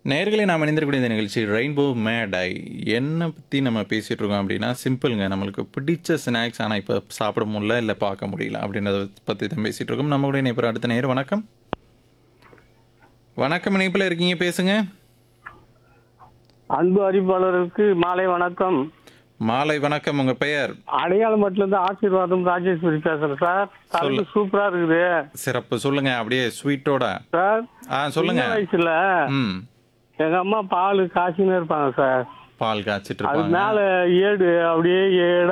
நேயர்களே நாம் இணைந்திருக்கக்கூடிய இந்த நிகழ்ச்சி ரெயின்போ மேடை என்ன பற்றி நம்ம பேசிகிட்டு இருக்கோம் அப்படின்னா சிம்பிளுங்க நம்மளுக்கு பிடிச்ச ஸ்நாக்ஸ் ஆனால் இப்போ சாப்பிட முடியல இல்லை பார்க்க முடியல அப்படின்றத பற்றி தான் பேசிகிட்டு இருக்கோம் நம்ம கூட இணைப்பு அடுத்த நேரம் வணக்கம் வணக்கம் இணைப்பில் இருக்கீங்க பேசுங்க அன்பு அறிவிப்பாளருக்கு மாலை வணக்கம் மாலை வணக்கம் உங்கள் பெயர் அடையாளம் மட்டும் இருந்து ஆசீர்வாதம் ராஜேஸ்வரி பேசுறேன் சார் தலைப்பு சூப்பரா இருக்குது சிறப்பு சொல்லுங்க அப்படியே ஸ்வீட்டோட சார் ஆ சொல்லுங்க சின்ன வயசுல ம் எங்க அம்மா பால் காய்ச்சின்னு இருப்பாங்க சார் பால் காய்ச்சிட்டு அது இருப்பாங்க மேல ஏடு அப்படியே ஏடா